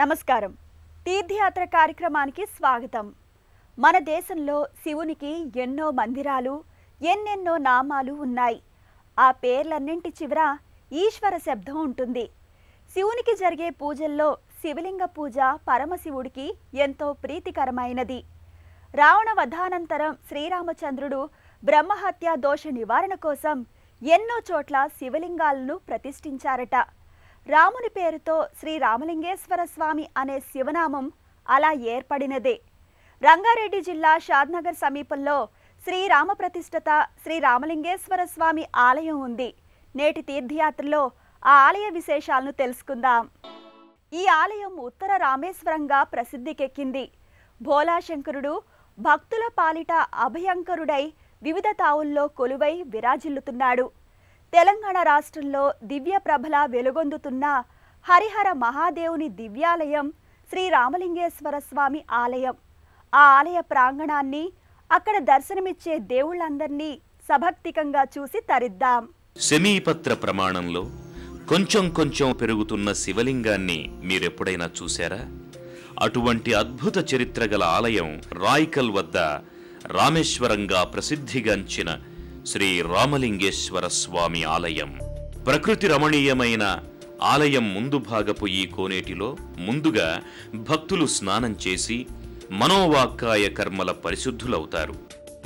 నమస్కారం తీర్థయాత్ర కార్యక్రమానికి స్వాగతం మన దేశంలో శివునికి ఎన్నో మందిరాలు ఎన్నెన్నో నామాలు ఉన్నాయి ఆ పేర్లన్నింటి చివర ఈశ్వర శబ్దం ఉంటుంది శివునికి జరిగే పూజల్లో శివలింగ పూజ పరమశివుడికి ఎంతో ప్రీతికరమైనది రావణ వధానంతరం శ్రీరామచంద్రుడు బ్రహ్మహత్య దోష నివారణ కోసం ఎన్నో చోట్ల శివలింగాలను ప్రతిష్ఠించారట రాముని పేరుతో శ్రీ రామలింగేశ్వర స్వామి అనే శివనామం అలా ఏర్పడినదే రంగారెడ్డి జిల్లా షాద్నగర్ సమీపంలో శ్రీ రామప్రతిష్ఠత శ్రీ రామలింగేశ్వర స్వామి ఆలయం ఉంది నేటి తీర్థయాత్రలో ఆ ఆలయ విశేషాలను తెలుసుకుందాం ఈ ఆలయం ఉత్తర రామేశ్వరంగా ప్రసిద్ధికెక్కింది భోలాశంకరుడు భక్తుల పాలిట అభయంకరుడై వివిధ తావుల్లో కొలువై విరాజిల్లుతున్నాడు తెలంగాణ రాష్ట్రంలో దివ్య ప్రభల వెలుగొందుతున్న హరిహర మహాదేవుని దివ్యాలయం శ్రీ రామలింగేశ్వర స్వామి ఆలయం ఆ ఆలయ ప్రాంగణాన్ని అక్కడ దర్శనమిచ్చే దేవుళ్ళందరినీ సభక్తికంగా చూసి తరిద్దాం సెమీపత్ర ప్రమాణంలో కొంచెం కొంచెం పెరుగుతున్న శివలింగాన్ని మీరెప్పుడైనా చూశారా అటువంటి అద్భుత చరిత్ర గల ఆలయం రాయికల్ వద్ద రామేశ్వరంగా ప్రసిద్ధిగాంచిన శ్రీ రామలింగేశ్వర స్వామి ఆలయం ప్రకృతి రమణీయమైన ఆలయం ముందు భాగపు ఈ కోనేటిలో ముందుగా భక్తులు స్నానం చేసి మనోవాక్కాయ కర్మల పరిశుద్ధులవుతారు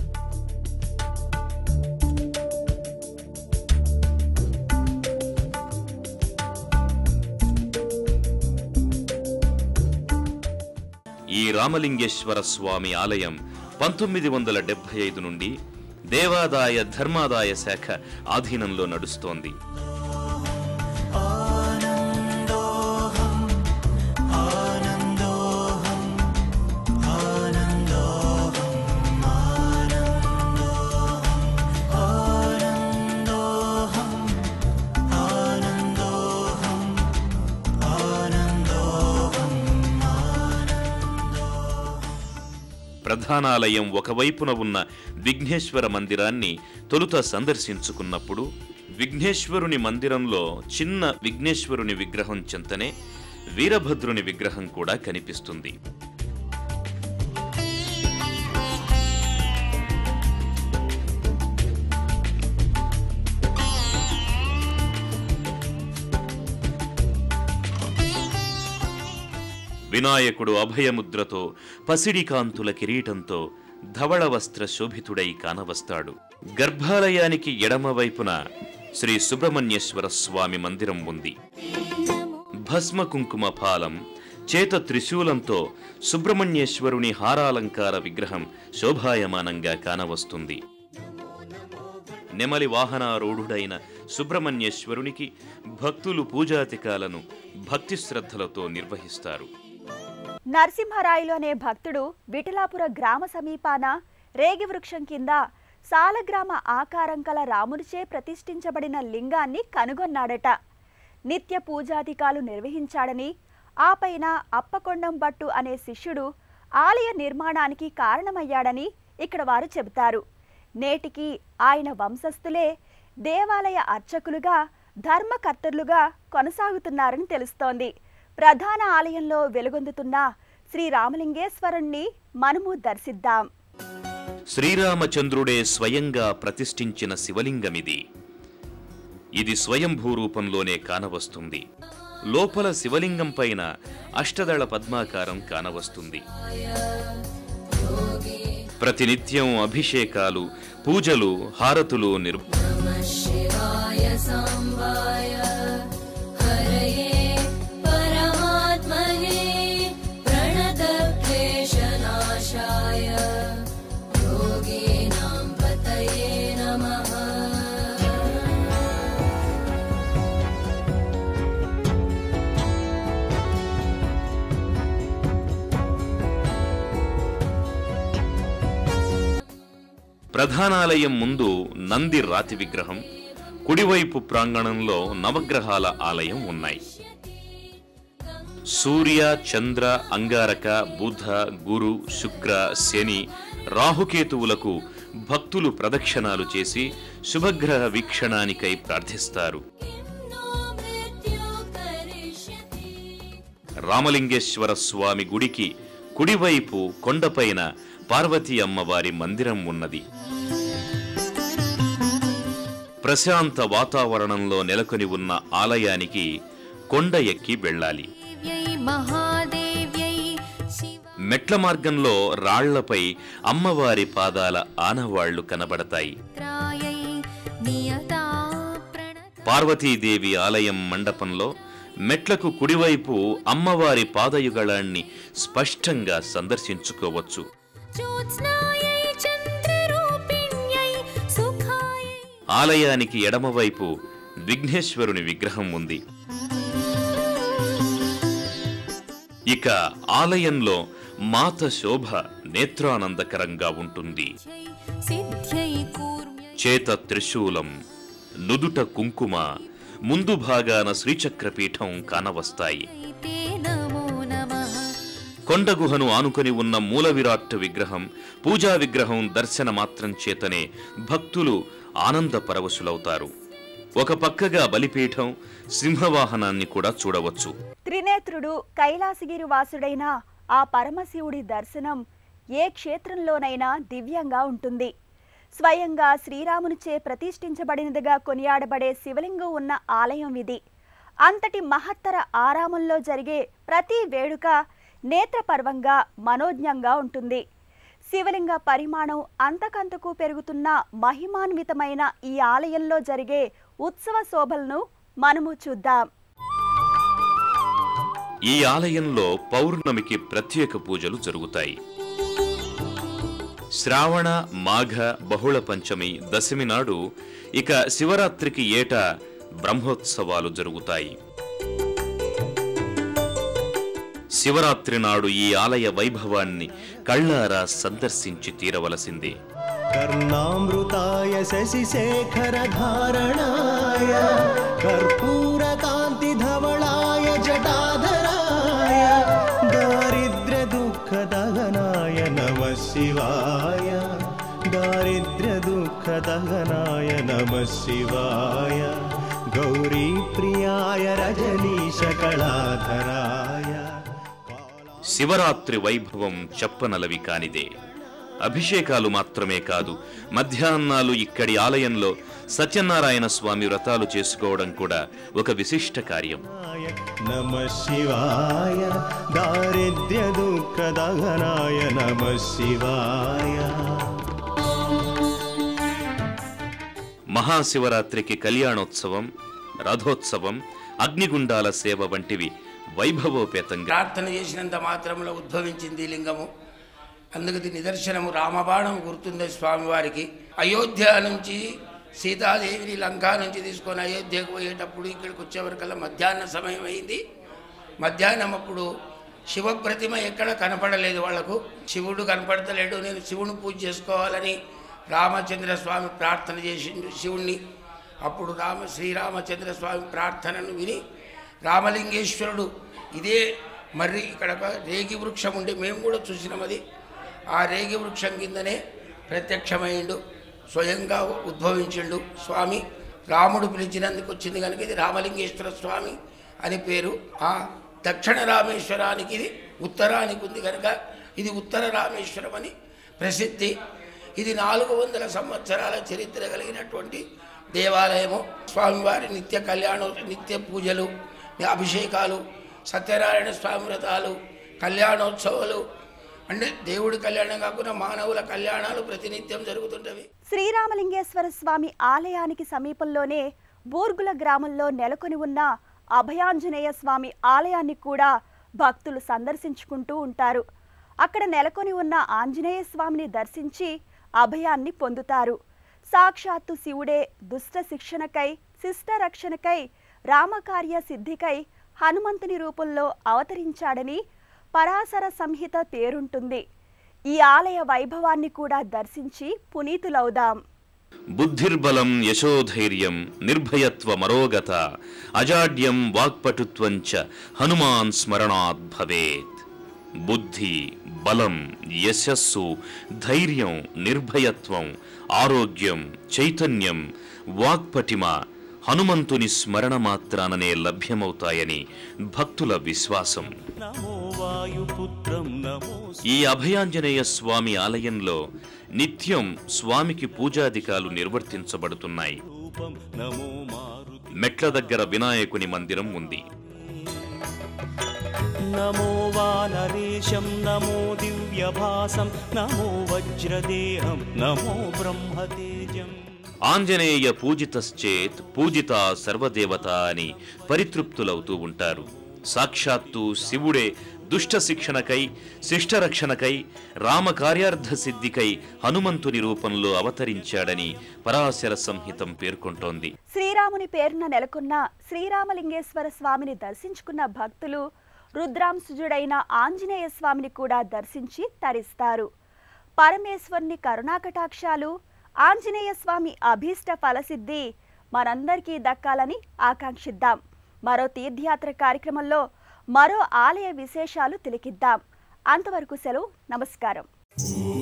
ఈ రామలింగేశ్వర స్వామి ఆలయం పంతొమ్మిది వందల డెబ్బై ఐదు నుండి దేవాదాయ ధర్మాదాయ శాఖ ఆధీనంలో నడుస్తోంది ప్రధానాలయం ఒకవైపున ఉన్న విఘ్నేశ్వర మందిరాన్ని తొలుత సందర్శించుకున్నప్పుడు విఘ్నేశ్వరుని మందిరంలో చిన్న విఘ్నేశ్వరుని విగ్రహం చెంతనే వీరభద్రుని విగ్రహం కూడా కనిపిస్తుంది వినాయకుడు అభయముద్రతో పసిడి కాంతుల కిరీటంతో ధవళ వస్త్ర శోభితుడై కానవస్తాడు గర్భాలయానికి ఎడమవైపున శ్రీ సుబ్రహ్మణ్యేశ్వర స్వామి మందిరం ఉంది భస్మ కుంకుమ ఫాలం చేత త్రిశూలంతో సుబ్రహ్మణ్యేశ్వరుని హారాలంకార విగ్రహం శోభాయమానంగా కానవస్తుంది నెమలి వాహనారూఢుడైన సుబ్రహ్మణ్యేశ్వరునికి భక్తులు పూజాతికాలను భక్తి శ్రద్ధలతో నిర్వహిస్తారు నరసింహరాయలు అనే భక్తుడు విఠలాపుర గ్రామ సమీపాన రేగి వృక్షం కింద సాలగ్రామ ఆకారం కల రాముడిచే ప్రతిష్ఠించబడిన లింగాన్ని కనుగొన్నాడట నిత్య పూజాధికాలు నిర్వహించాడని ఆ పైన అప్పకొండం భట్టు అనే శిష్యుడు ఆలయ నిర్మాణానికి కారణమయ్యాడని ఇక్కడ వారు చెబుతారు నేటికి ఆయన వంశస్థులే దేవాలయ అర్చకులుగా ధర్మకర్తలుగా కొనసాగుతున్నారని తెలుస్తోంది ప్రధాన ఆలయంలో వెలుగొందుతున్న శ్రీ రామలింగేశ్వరుణ్ణి మనము దర్శిద్దాం శ్రీరామచంద్రుడే స్వయంగా ప్రతిష్ఠించిన శివలింగమిది ఇది స్వయంభూ రూపంలోనే కానవస్తుంది లోపల శివలింగం పైన అష్టదళ పద్మాకారం కానవస్తుంది ప్రతినిత్యం అభిషేకాలు పూజలు హారతులు నిర్ शिवाय साम्बाय हरये परमात्मने प्रणतक्लेशनाशाय योगीनां पतये नमः ప్రధానాలయం ముందు నంది రాతి విగ్రహం కుడివైపు ప్రాంగణంలో నవగ్రహాల ఆలయం ఉన్నాయి సూర్య చంద్ర అంగారక బుధ గురు శుక్ర శని రాహుకేతువులకు భక్తులు ప్రదక్షిణాలు చేసి శుభగ్రహ వీక్షణానికై ప్రార్థిస్తారు किं नो मृत्यु करिष्यति రామలింగేశ్వర స్వామి గుడికి కుడివైపు కొండపైన పార్వతీ అమ్మవారి మందిరం ఉన్నది ప్రశాంత వాతావరణంలో నెలకొని ఉన్న ఆలయానికి కొండ ఎక్కి వెళ్ళాలి దేవ్యై మహాదేవ్యై శివ మెట్ల మార్గంలో రాళ్లపై అమ్మవారి పాదాల ఆనవాళ్లు కనబడతాయి త్రాయై నియతా ప్రణత పార్వతీదేవి ఆలయం మండపంలో మెట్లకు కుడివైపు అమ్మవారి పాదయుగళాన్ని స్పష్టంగా సందర్శించుకోవచ్చు జ్యోత్స్నాయై చంద్రరూపిణ్యై సుఖాయై ఆలయానికి ఎడమవైపు విఘ్నేశ్వరుని విగ్రహం ఉంది ఇక ఆలయంలో మాత శోభ నేత్రానందకరంగా ఉంటుంది సిద్ధ్యై కూర్మ్యై చేత త్రిశూలం నుదుట కుంకుమ ముందు భాగాన శ్రీచక్రపీఠం కానవస్తాయి తే నమో నమః కొండ గుహను ఆనుకొని ఉన్న మూల విరాట్ విగ్రహం పూజా విగ్రహం దర్శన మాత్రం చేతనే భక్తులు ఆనంద పరవశులవుతారు ఒక పక్కగా బలిపీఠం సింహవాహనాన్ని కూడా చూడవచ్చు త్రినేత్రుడు కైలాసగిరి వాసుడైన ఆ పరమశివుడి దర్శనం ఏ క్షేత్రంలోనైనా దివ్యంగా ఉంటుంది స్వయంగా శ్రీరామునిచే ప్రతిష్ఠించబడినదిగా కొనియాడబడే శివలింగం ఉన్న ఆలయం ఇది అంతటి మహత్తర ఆరామంలో జరిగే ప్రతి వేడుక నేత్రపర్వంగా మనోజ్ఞంగా ఉంటుంది శివలింగ పరిమాణం అంతకంతకు పెరుగుతున్న మహిమాన్వితమైన ఈ ఆలయంలో జరిగే ఉత్సవ శోభలను మనము చూద్దాం ఈ ఆలయంలో పౌర్ణమికి ప్రత్యేక పూజలు జరుగుతాయి శ్రావణ మాఘ బహుళ పంచమి దశమి నాడు ఇక శివరాత్రికి ఏటా బ్రహ్మోత్సవాలు జరుగుతాయి శివరాత్రి నాడు ఈ ఆలయ వైభవాన్ని కళ్ళారా సందర్శించి తీరవలసిందే कर्णामृताय शशिशेखरधारणाय कर्पूरकान्तिधवलाय जटाधराय दारिद्र्यदुःखदहनाय नमः शिवाय दारिद्र्यदुःखदहनाय नमः शिवाय गौरीप्रियाय रजनीशकलाधराय శివరాత్రి వైభవం చెప్పనలవి కానిదే అభిషేకాలు మాత్రమే కాదు మధ్యాహ్నాలు ఇక్కడి ఆలయంలో సత్యనారాయణ స్వామి వ్రతాలు చేసుకోవడం కూడా ఒక విశిష్ట కార్యం नमः शिवाय दारिद्र्यदुःखदहनाय नमः शिवाय మహాశివరాత్రికి కళ్యాణోత్సవం రథోత్సవం అగ్నిగుండాల సేవ వంటివి వైభవోపేతంగా ప్రార్థన చేసినంత మాత్రంలో ఉద్భవించింది ఈ లింగము అందుకు ఇది నిదర్శనము రామబాణం గుర్తుంది స్వామివారికి అయోధ్య నుంచి సీతాదేవిని లంకా నుంచి తీసుకొని అయోధ్యకు పోయేటప్పుడు ఇక్కడికి వచ్చేవరకల్లా మధ్యాహ్న సమయం అయింది మధ్యాహ్నం అప్పుడు శివప్రతిమ ఎక్కడ కనపడలేదు వాళ్లకు శివుడు కనపడతలేడు నేను శివుని పూజ చేసుకోవాలని రామచంద్ర స్వామి ప్రార్థన చేసిండు శివుణ్ణి అప్పుడు రామ శ్రీరామచంద్ర స్వామి ప్రార్థనను విని రామలింగేశ్వరుడు ఇదే మర్రి ఇక్కడ ఒక రేగి వృక్షం ఉండి మేము కూడా చూసినాం అది ఆ రేగి వృక్షం కిందనే ప్రత్యక్షమైండు స్వయంగా ఉద్భవించిండు స్వామి రాముడు పిలిచినందుకు వచ్చింది కనుక ఇది రామలింగేశ్వర స్వామి అని పేరు ఆ దక్షిణ రామేశ్వరానికి ఇది ఉత్తరానికి ఉంది కనుక ఇది ఉత్తర రామేశ్వరం అని ప్రసిద్ధి ఇది నాలుగు వందల సంవత్సరాల చరిత్ర కలిగినటువంటి దేవాలయము స్వామివారి నిత్య కళ్యాణం నిత్య పూజలు అభిషేకాలు సత్యనారాయణ స్వామి వ్రతాలు కళ్యాణోత్సవాలు అంటే దేవుడి కళ్యాణం కాకుండా మానవుల కళ్యాణాలు ప్రతినిత్యం జరుగుతుంటవి శ్రీరామలింగేశ్వర స్వామి ఆలయానికి సమీపంలోనే బూర్గుల గ్రామంలో నెలకొని ఉన్న అభయాంజనేయ స్వామి ఆలయాన్ని కూడా భక్తులు సందర్శించుకుంటూ ఉంటారు అక్కడ నెలకొని ఉన్న ఆంజనేయ స్వామిని దర్శించి అభయాన్ని పొందుతారు సాక్షాత్తు శివుడే దుష్ట శిక్షణకై శిష్ట రక్షణకై రామకార్య సిద్ధికై హనుమంతుని రూపంలో అవతరించాడని పరాశర సంహిత పేరుంటుంది ఈ ఆలయ వైభవాన్ని కూడా దర్శించి పునీతులవుదాం బుద్ధిర్బలం యశోధైర్యం నిర్భయత్వ మరోగత అజాడ్యం వాక్పటుత్వం చ హనుమాన్ స్మరణాత్ భవేత్ బుద్ధి బలం యశస్సు ధైర్యం నిర్భయత్వం ఆరోగ్యం చైతన్యం వాక్పటిమ హనుమంతుని స్మరణ మాత్రాననే లభ్యమవుతాయని భక్తుల విశ్వాసం నమో వాయుపుత్రం నమో ఈ అభయాంజనేయ స్వామి ఆలయంలో నిత్యం స్వామికి పూజాధికాలు నిర్వర్తించబడుతున్నాయి రూపం నమో మారుతి మెట్ల దగ్గర వినాయకుని మందిరం ఉంది నమో వానరేశం నమో దివ్యభాసం నమో వజ్రదేహం నమో బ్రహ్మతేజం ఆంజనేయ పూజితశ్చేత్ పూజిత సర్వదేవత అని పరితృప్తులవుతూ ఉంటారు సాక్షాత్తు శివుడే దుష్ట శిక్షణకై శిష్టరక్షణకై రామకార్యార్థ సిద్ధికై హనుమంతుని రూపంలో అవతరించాడని పరాశర సంహితం పేర్కొంటోంది శ్రీరాముని పేరున నెలకొన్న శ్రీరామలింగేశ్వర స్వామిని దర్శించుకున్న భక్తులు రుద్రాంశుజుడైన ఆంజనేయ స్వామిని కూడా దర్శించి తరిస్తారు పరమేశ్వరుని కరుణాకటాక్షాలు ఆంజనేయ స్వామి అభీష్ట ఫలసిద్ధి మనందరికీ దక్కాలని ఆకాంక్షిద్దాం మరో తీర్థయాత్ర కార్యక్రమంలో మరో ఆలయ విశేషాలు తిలకిద్దాం అంతవరకు సెలవు నమస్కారం